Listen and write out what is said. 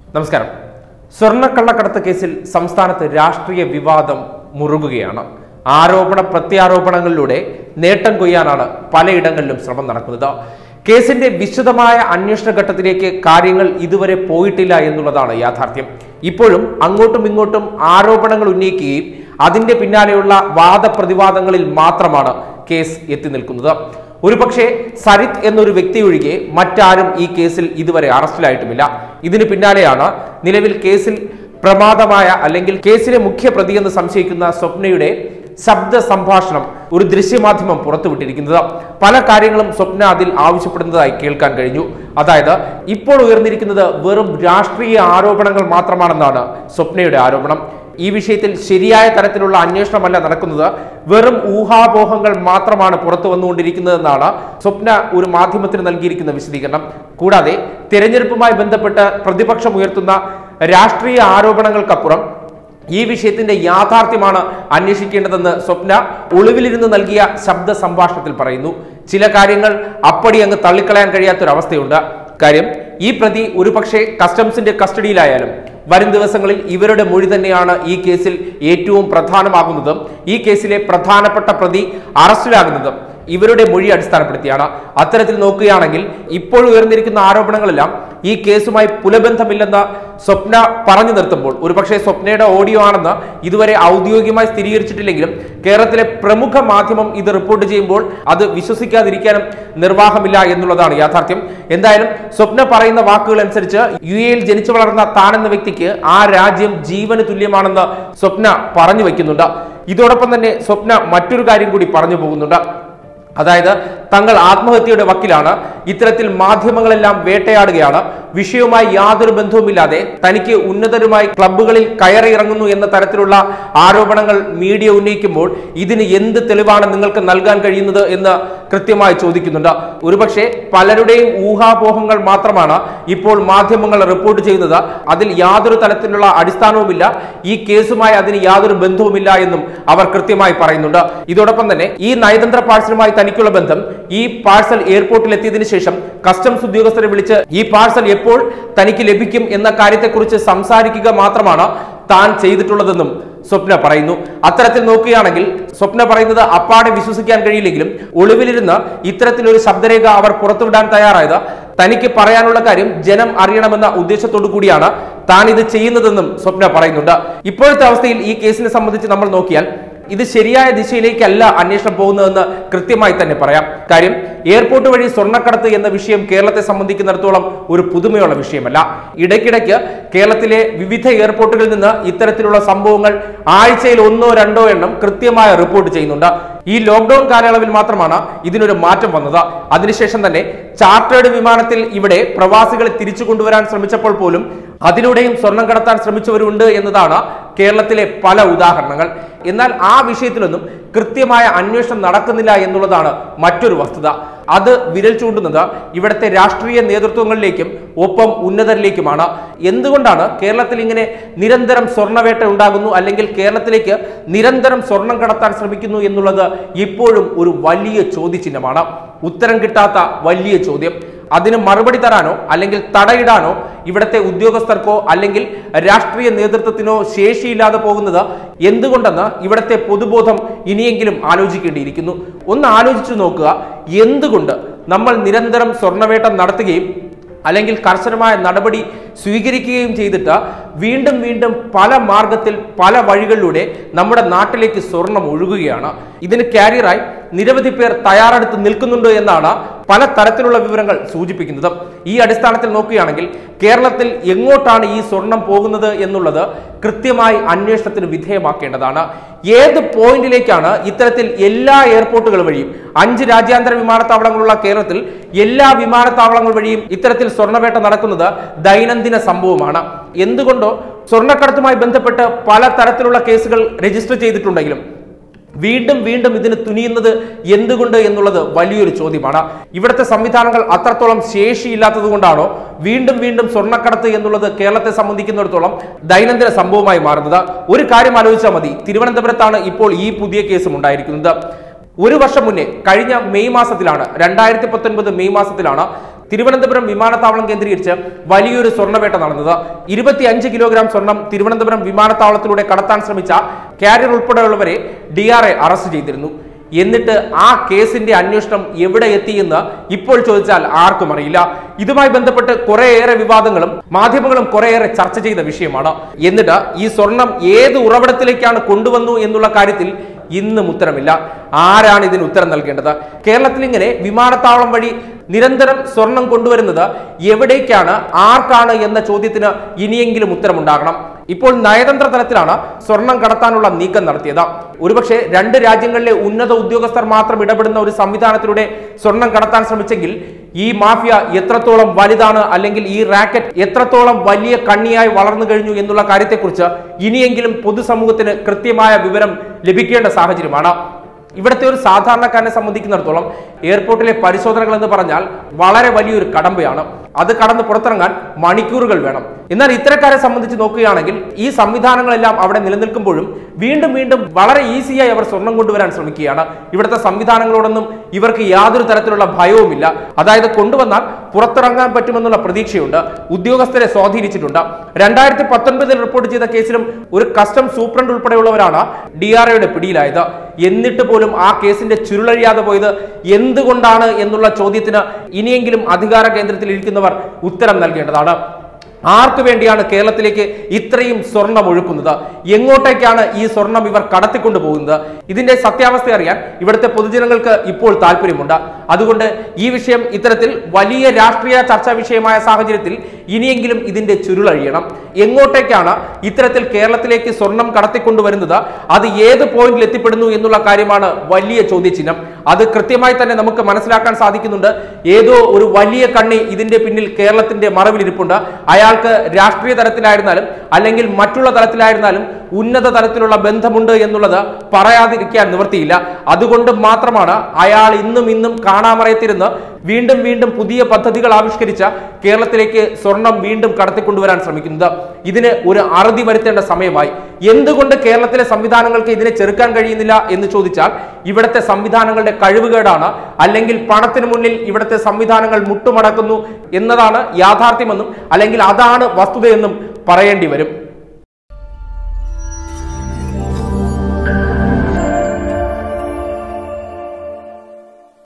നമസ്കാരം സ്വർണ്ണക്കള്ളക്കടത്ത് കേസിൽ സംസ്ഥാനത്ത് രാഷ്ട്രീയ വിവാദം മുറുകുകയാണ് ആരോപണ പ്രത്യാരോപണങ്ങളിലൂടെ നേട്ടം കൊയ്യാനാണ് പലയിടങ്ങളിലും ശ്രമം നടക്കുന്നത് കേസിന്റെ വിശദമായ അന്വേഷണ ഘട്ടത്തിലേക്ക് കാര്യങ്ങൾ ഇതുവരെ പോയിട്ടില്ല എന്നുള്ളതാണ് യാഥാർത്ഥ്യം ഇപ്പോഴും അങ്ങോട്ടും ഇങ്ങോട്ടും ആരോപണങ്ങൾ ഉന്നയിക്കുകയും അതിന്റെ പിന്നാലെയുള്ള വാദപ്രതിവാദങ്ങളിൽ മാത്രമാണ് കേസ് എത്തി നിൽക്കുന്നത് ഒരുപക്ഷെ സരിത് എന്നൊരു വ്യക്തി ഒഴികെ മറ്റാരും ഈ കേസിൽ ഇതുവരെ അറസ്റ്റിലായിട്ടുമില്ല ഇതിന് പിന്നാലെയാണ് നിലവിൽ കേസിൽ പ്രമാദമായ അല്ലെങ്കിൽ കേസിലെ മുഖ്യ പ്രതിയെന്ന് സംശയിക്കുന്ന സ്വപ്നയുടെ ശബ്ദ സംഭാഷണം ഒരു ദൃശ്യമാധ്യമം പുറത്തുവിട്ടിരിക്കുന്നത് പല കാര്യങ്ങളും സ്വപ്ന അതിൽ ആവശ്യപ്പെടുന്നതായി കേൾക്കാൻ കഴിഞ്ഞു അതായത് ഇപ്പോൾ ഉയർന്നിരിക്കുന്നത് വെറും രാഷ്ട്രീയ ആരോപണങ്ങൾ മാത്രമാണെന്നാണ് സ്വപ്നയുടെ ആരോപണം ഈ വിഷയത്തിൽ ശരിയായ തരത്തിലുള്ള അന്വേഷണമല്ല നടക്കുന്നത് വെറും ഊഹാപോഹങ്ങൾ മാത്രമാണ് പുറത്തു വന്നുകൊണ്ടിരിക്കുന്നതെന്നാണ് സ്വപ്ന ഒരു മാധ്യമത്തിന് നൽകിയിരിക്കുന്ന വിശദീകരണം കൂടാതെ തിരഞ്ഞെടുപ്പുമായി ബന്ധപ്പെട്ട് പ്രതിപക്ഷം ഉയർത്തുന്ന രാഷ്ട്രീയ ആരോപണങ്ങൾക്കപ്പുറം ഈ വിഷയത്തിന്റെ യാഥാർത്ഥ്യമാണ് അന്വേഷിക്കേണ്ടതെന്ന് സ്വപ്ന ഒളിവിലിരുന്ന് നൽകിയ ശബ്ദ സംഭാഷണത്തിൽ പറയുന്നു ചില കാര്യങ്ങൾ അപ്പടി അങ്ങ് തള്ളിക്കളയാൻ കഴിയാത്തൊരവസ്ഥയുണ്ട് കാര്യം ഈ പ്രതി ഒരുപക്ഷെ കസ്റ്റംസിന്റെ കസ്റ്റഡിയിലായാലും വരും ദിവസങ്ങളിൽ ഇവരുടെ മൊഴി തന്നെയാണ് ഈ കേസിൽ ഏറ്റവും പ്രധാനമാകുന്നതും ഈ കേസിലെ പ്രധാനപ്പെട്ട പ്രതി അറസ്റ്റിലാകുന്നതും ഇവരുടെ മൊഴി അടിസ്ഥാനപ്പെടുത്തിയാണ് അത്തരത്തിൽ നോക്കുകയാണെങ്കിൽ ഇപ്പോൾ ഉയർന്നിരിക്കുന്ന ആരോപണങ്ങളെല്ലാം ഈ കേസുമായി പുലബന്ധമില്ലെന്ന് സ്വപ്ന പറഞ്ഞു നിർത്തുമ്പോൾ ഒരുപക്ഷെ സ്വപ്നയുടെ ഓഡിയോ ആണെന്ന് ഇതുവരെ ഔദ്യോഗികമായി സ്ഥിരീകരിച്ചിട്ടില്ലെങ്കിലും കേരളത്തിലെ പ്രമുഖ മാധ്യമം ഇത് റിപ്പോർട്ട് ചെയ്യുമ്പോൾ അത് വിശ്വസിക്കാതിരിക്കാനും നിർവാഹമില്ല എന്നുള്ളതാണ് യാഥാർത്ഥ്യം എന്തായാലും സ്വപ്ന പറയുന്ന വാക്കുകൾ അനുസരിച്ച് യു എയിൽ ജനിച്ചു വളർന്ന താനെന്ന വ്യക്തിക്ക് ആ രാജ്യം ജീവന് തുല്യമാണെന്ന് സ്വപ്ന പറഞ്ഞു വയ്ക്കുന്നുണ്ട് ഇതോടൊപ്പം തന്നെ സ്വപ്ന മറ്റൊരു കാര്യം കൂടി പറഞ്ഞു പോകുന്നുണ്ട് അതായത് തങ്ങൾ ആത്മഹത്യയുടെ വക്കിലാണ് ഇത്തരത്തിൽ മാധ്യമങ്ങളെല്ലാം വേട്ടയാടുകയാണ് വിഷയവുമായി യാതൊരു ബന്ധവുമില്ലാതെ തനിക്ക് ഉന്നതരുമായി ക്ലബ്ബുകളിൽ കയറിയിറങ്ങുന്നു എന്ന തരത്തിലുള്ള ആരോപണങ്ങൾ മീഡിയ ഉന്നയിക്കുമ്പോൾ ഇതിന് എന്ത് തെളിവാണ് നിങ്ങൾക്ക് നൽകാൻ കഴിയുന്നത് എന്ന് കൃത്യമായി ചോദിക്കുന്നുണ്ട് ഒരുപക്ഷെ പലരുടെയും ഊഹാപോഹങ്ങൾ മാത്രമാണ് ഇപ്പോൾ മാധ്യമങ്ങൾ റിപ്പോർട്ട് ചെയ്യുന്നത് അതിൽ യാതൊരു തരത്തിലുള്ള അടിസ്ഥാനവുമില്ല ഈ കേസുമായി അതിന് യാതൊരു ബന്ധവുമില്ല എന്നും അവർ കൃത്യമായി പറയുന്നുണ്ട് ഇതോടൊപ്പം തന്നെ ഈ നയതന്ത്ര പാഴ്സലുമായി തനിക്കുള്ള ബന്ധം ഈ പാഴ്സൽ എയർപോർട്ടിൽ എത്തിയതിനു ശേഷം കസ്റ്റംസ് ഉദ്യോഗസ്ഥരെ വിളിച്ച് ഈ പാഴ്സൽ എപ്പോൾ തനിക്ക് ലഭിക്കും എന്ന കാര്യത്തെക്കുറിച്ച് സംസാരിക്കുക മാത്രമാണ് താൻ ചെയ്തിട്ടുള്ളതെന്നും സ്വപ്ന പറയുന്നു അത്തരത്തിൽ നോക്കുകയാണെങ്കിൽ സ്വപ്ന പറയുന്നത് അപ്പാടെ വിശ്വസിക്കാൻ കഴിയില്ലെങ്കിലും ഒളിവിലിരുന്ന് ഇത്തരത്തിലൊരു ശബ്ദരേഖ അവർ പുറത്തുവിടാൻ തയ്യാറായത് തനിക്ക് പറയാനുള്ള കാര്യം ജനം അറിയണമെന്ന ഉദ്ദേശത്തോടു കൂടിയാണ് താൻ ഇത് ചെയ്യുന്നതെന്നും സ്വപ്ന പറയുന്നുണ്ട് ഇപ്പോഴത്തെ അവസ്ഥയിൽ ഈ കേസിനെ സംബന്ധിച്ച് നമ്മൾ നോക്കിയാൽ ഇത് ശരിയായ ദിശയിലേക്കല്ല അന്വേഷണം പോകുന്നതെന്ന് കൃത്യമായി തന്നെ പറയാം കാര്യം എയർപോർട്ട് വഴി സ്വർണ്ണക്കടത്ത് എന്ന വിഷയം കേരളത്തെ സംബന്ധിക്കുന്നിടത്തോളം ഒരു പുതുമയുള്ള വിഷയമല്ല ഇടയ്ക്കിടയ്ക്ക് കേരളത്തിലെ വിവിധ എയർപോർട്ടുകളിൽ നിന്ന് ഇത്തരത്തിലുള്ള സംഭവങ്ങൾ ആഴ്ചയിൽ ഒന്നോ രണ്ടോ എണ്ണം കൃത്യമായി റിപ്പോർട്ട് ചെയ്യുന്നുണ്ട് ഈ ലോക്ക്ഡൌൺ കാലയളവിൽ മാത്രമാണ് ഇതിനൊരു മാറ്റം വന്നത് അതിനുശേഷം തന്നെ ചാർട്ടേഡ് വിമാനത്തിൽ ഇവിടെ പ്രവാസികളെ തിരിച്ചു കൊണ്ടുവരാൻ ശ്രമിച്ചപ്പോൾ പോലും അതിലൂടെയും സ്വർണം കടത്താൻ ശ്രമിച്ചവരുണ്ട് എന്നതാണ് കേരളത്തിലെ പല ഉദാഹരണങ്ങൾ എന്നാൽ ആ വിഷയത്തിലൊന്നും കൃത്യമായ അന്വേഷണം നടക്കുന്നില്ല എന്നുള്ളതാണ് മറ്റൊരു വസ്തുത അത് വിരൽ ചൂണ്ടുന്നത് ഇവിടുത്തെ രാഷ്ട്രീയ നേതൃത്വങ്ങളിലേക്കും ഒപ്പം ഉന്നതരിലേക്കുമാണ് എന്തുകൊണ്ടാണ് കേരളത്തിൽ ഇങ്ങനെ നിരന്തരം സ്വർണ്ണവേട്ട ഉണ്ടാകുന്നു അല്ലെങ്കിൽ കേരളത്തിലേക്ക് നിരന്തരം സ്വർണം കടത്താൻ ശ്രമിക്കുന്നു എന്നുള്ളത് ഇപ്പോഴും ഒരു വലിയ ചോദ്യചിഹ്നമാണ് ഉത്തരം കിട്ടാത്ത വലിയ ചോദ്യം അതിന് മറുപടി തരാനോ അല്ലെങ്കിൽ തടയിടാനോ ഇവിടുത്തെ ഉദ്യോഗസ്ഥർക്കോ അല്ലെങ്കിൽ രാഷ്ട്രീയ നേതൃത്വത്തിനോ ശേഷിയില്ലാതെ പോകുന്നത് എന്തുകൊണ്ടെന്ന് ഇവിടുത്തെ പൊതുബോധം ഇനിയെങ്കിലും ആലോചിക്കേണ്ടിയിരിക്കുന്നു ഒന്ന് ആലോചിച്ചു നോക്കുക എന്തുകൊണ്ട് നമ്മൾ നിരന്തരം സ്വർണ്ണവേട്ട നടത്തുകയും അല്ലെങ്കിൽ കർശനമായ നടപടി സ്വീകരിക്കുകയും ചെയ്തിട്ട് വീണ്ടും വീണ്ടും പല മാർഗത്തിൽ പല വഴികളിലൂടെ നമ്മുടെ നാട്ടിലേക്ക് സ്വർണം ഒഴുകുകയാണ് ഇതിന് കാരിയറായി നിരവധി പേർ തയ്യാറെടുത്ത് നിൽക്കുന്നുണ്ട് എന്നാണ് പല തരത്തിലുള്ള വിവരങ്ങൾ സൂചിപ്പിക്കുന്നത് ഈ അടിസ്ഥാനത്തിൽ നോക്കുകയാണെങ്കിൽ കേരളത്തിൽ എങ്ങോട്ടാണ് ഈ സ്വർണം പോകുന്നത് എന്നുള്ളത് കൃത്യമായി അന്വേഷണത്തിന് വിധേയമാക്കേണ്ടതാണ് ഏത് പോയിന്റിലേക്കാണ് ഇത്തരത്തിൽ എല്ലാ എയർപോർട്ടുകൾ വഴിയും അഞ്ച് രാജ്യാന്തര വിമാനത്താവളങ്ങളുള്ള കേരളത്തിൽ എല്ലാ വിമാനത്താവളങ്ങൾ വഴിയും ഇത്തരത്തിൽ സ്വർണ്ണവേട്ട നടക്കുന്നത് ദൈനംദിന സംഭവമാണ് എന്തുകൊണ്ടോ സ്വർണ്ണക്കടത്തുമായി ബന്ധപ്പെട്ട് പല തരത്തിലുള്ള കേസുകൾ രജിസ്റ്റർ ചെയ്തിട്ടുണ്ടെങ്കിലും വീണ്ടും വീണ്ടും ഇതിന് തുനിയുന്നത് എന്തുകൊണ്ട് എന്നുള്ളത് വലിയൊരു ചോദ്യമാണ് ഇവിടുത്തെ സംവിധാനങ്ങൾ അത്രത്തോളം ശേഷിയില്ലാത്തത് കൊണ്ടാണോ വീണ്ടും വീണ്ടും സ്വർണ്ണക്കടത്ത് എന്നുള്ളത് കേരളത്തെ സംബന്ധിക്കുന്നിടത്തോളം ദൈനംദിന സംഭവമായി മാറുന്നത് ഒരു കാര്യം ആലോചിച്ചാൽ മതി തിരുവനന്തപുരത്താണ് ഇപ്പോൾ ഈ പുതിയ കേസും ഉണ്ടായിരിക്കുന്നത് ഒരു വർഷം മുന്നേ കഴിഞ്ഞ മെയ് മാസത്തിലാണ് രണ്ടായിരത്തി പത്തൊൻപത് മെയ് മാസത്തിലാണ് തിരുവനന്തപുരം വിമാനത്താവളം കേന്ദ്രീകരിച്ച് വലിയൊരു സ്വർണ്ണവേട്ട നടന്നത് ഇരുപത്തി അഞ്ച് കിലോഗ്രാം സ്വർണം തിരുവനന്തപുരം വിമാനത്താവളത്തിലൂടെ കടത്താൻ ശ്രമിച്ച കാരിയർ ഉൾപ്പെടെയുള്ളവരെ ഡി ആർ എ അറസ്റ്റ് ചെയ്തിരുന്നു എന്നിട്ട് ആ കേസിന്റെ അന്വേഷണം എവിടെ എത്തിയെന്ന് ഇപ്പോൾ ചോദിച്ചാൽ ആർക്കും അറിയില്ല ഇതുമായി ബന്ധപ്പെട്ട് കുറേയേറെ വിവാദങ്ങളും മാധ്യമങ്ങളും കുറേയേറെ ചർച്ച ചെയ്ത വിഷയമാണ് എന്നിട്ട് ഈ സ്വർണം ഏത് ഉറവിടത്തിലേക്കാണ് കൊണ്ടുവന്നു എന്നുള്ള കാര്യത്തിൽ ഇന്നും ഉത്തരമില്ല ആരാണ് ഇതിന് ഉത്തരം നൽകേണ്ടത് കേരളത്തിൽ ഇങ്ങനെ വിമാനത്താവളം വഴി നിരന്തരം സ്വർണം കൊണ്ടുവരുന്നത് എവിടേക്കാണ് ആർക്കാണ് എന്ന ചോദ്യത്തിന് ഇനിയെങ്കിലും ഉത്തരമുണ്ടാകണം ഇപ്പോൾ നയതന്ത്ര തലത്തിലാണ് സ്വർണം കടത്താനുള്ള നീക്കം നടത്തിയത് ഒരുപക്ഷെ രണ്ട് രാജ്യങ്ങളിലെ ഉന്നത ഉദ്യോഗസ്ഥർ മാത്രം ഇടപെടുന്ന ഒരു സംവിധാനത്തിലൂടെ സ്വർണം കടത്താൻ ശ്രമിച്ചെങ്കിൽ ഈ മാഫിയ എത്രത്തോളം വലുതാണ് അല്ലെങ്കിൽ ഈ റാക്കറ്റ് എത്രത്തോളം വലിയ കണ്ണിയായി വളർന്നു കഴിഞ്ഞു എന്നുള്ള കാര്യത്തെക്കുറിച്ച് ഇനിയെങ്കിലും പൊതുസമൂഹത്തിന് കൃത്യമായ വിവരം ലഭിക്കേണ്ട സാഹചര്യമാണ് ഇവിടുത്തെ ഒരു സാധാരണക്കാരനെ സംബന്ധിക്കുന്നിടത്തോളം എയർപോർട്ടിലെ പരിശോധനകൾ എന്ന് പറഞ്ഞാൽ വളരെ വലിയൊരു കടമ്പയാണ് അത് കടന്ന് പുറത്തിറങ്ങാൻ മണിക്കൂറുകൾ വേണം എന്നാൽ ഇത്തരക്കാരെ സംബന്ധിച്ച് നോക്കുകയാണെങ്കിൽ ഈ സംവിധാനങ്ങളെല്ലാം അവിടെ നിലനിൽക്കുമ്പോഴും വീണ്ടും വീണ്ടും വളരെ ഈസിയായി അവർ സ്വർണം കൊണ്ടുവരാൻ ശ്രമിക്കുകയാണ് ഇവിടുത്തെ സംവിധാനങ്ങളോടൊന്നും ഇവർക്ക് യാതൊരു തരത്തിലുള്ള ഭയവുമില്ല അതായത് കൊണ്ടുവന്നാൽ പുറത്തിറങ്ങാൻ പറ്റുമെന്നുള്ള പ്രതീക്ഷയുണ്ട് ഉദ്യോഗസ്ഥരെ സ്വാധീനിച്ചിട്ടുണ്ട് രണ്ടായിരത്തി പത്തൊൻപതിൽ റിപ്പോർട്ട് ചെയ്ത കേസിലും ഒരു കസ്റ്റം സൂപ്രണ്ട് ഉൾപ്പെടെയുള്ളവരാണ് ഡി ആർ ഐയുടെ പിടിയിലായത് എന്നിട്ട് പോലും ആ കേസിന്റെ ചുരുളഴിയാതെ പോയത് എന്തുകൊണ്ടാണ് എന്നുള്ള ചോദ്യത്തിന് ഇനിയെങ്കിലും അധികാര കേന്ദ്രത്തിൽ ഇരിക്കുന്നവർ ഉത്തരം നൽകേണ്ടതാണ് ആർക്കു വേണ്ടിയാണ് കേരളത്തിലേക്ക് ഇത്രയും സ്വർണം ഒഴുക്കുന്നത് എങ്ങോട്ടേക്കാണ് ഈ സ്വർണം ഇവർ കടത്തിക്കൊണ്ടു പോകുന്നത് ഇതിന്റെ സത്യാവസ്ഥ അറിയാൻ ഇവിടുത്തെ പൊതുജനങ്ങൾക്ക് ഇപ്പോൾ താല്പര്യമുണ്ട് അതുകൊണ്ട് ഈ വിഷയം ഇത്തരത്തിൽ വലിയ രാഷ്ട്രീയ ചർച്ചാ വിഷയമായ സാഹചര്യത്തിൽ ഇനിയെങ്കിലും ഇതിന്റെ ചുരുളഴിയണം എങ്ങോട്ടേക്കാണ് ഇത്തരത്തിൽ കേരളത്തിലേക്ക് സ്വർണം കടത്തിക്കൊണ്ടുവരുന്നത് അത് ഏത് പോയിന്റിൽ എത്തിപ്പെടുന്നു എന്നുള്ള കാര്യമാണ് വലിയ ചോദ്യചിഹ്നം അത് കൃത്യമായി തന്നെ നമുക്ക് മനസ്സിലാക്കാൻ സാധിക്കുന്നുണ്ട് ഏതോ ഒരു വലിയ കണ്ണി ഇതിന്റെ പിന്നിൽ കേരളത്തിന്റെ മറവിലിരിപ്പുണ്ട് അയാൾക്ക് രാഷ്ട്രീയ തലത്തിലായിരുന്നാലും അല്ലെങ്കിൽ മറ്റുള്ള തലത്തിലായിരുന്നാലും ഉന്നത തലത്തിലുള്ള ബന്ധമുണ്ട് എന്നുള്ളത് പറയാതിരിക്കാൻ നിവൃത്തിയില്ല അതുകൊണ്ട് മാത്രമാണ് അയാൾ ഇന്നും ഇന്നും കാണാമറയത്തിരുന്ന് വീണ്ടും വീണ്ടും പുതിയ പദ്ധതികൾ ആവിഷ്കരിച്ച കേരളത്തിലേക്ക് സ്വർണം വീണ്ടും കടത്തിക്കൊണ്ടുവരാൻ ശ്രമിക്കുന്നത് ഇതിന് ഒരു അറുതി വരുത്തേണ്ട സമയമായി എന്തുകൊണ്ട് കേരളത്തിലെ സംവിധാനങ്ങൾക്ക് ഇതിനെ ചെറുക്കാൻ കഴിയുന്നില്ല എന്ന് ചോദിച്ചാൽ ഇവിടുത്തെ സംവിധാനങ്ങളുടെ കഴിവുകേടാണ് അല്ലെങ്കിൽ പണത്തിന് മുന്നിൽ ഇവിടുത്തെ സംവിധാനങ്ങൾ മുട്ടുമടക്കുന്നു എന്നതാണ് യാഥാർത്ഥ്യമെന്നും അല്ലെങ്കിൽ അതാണ് വസ്തുതയെന്നും പറയേണ്ടി വരും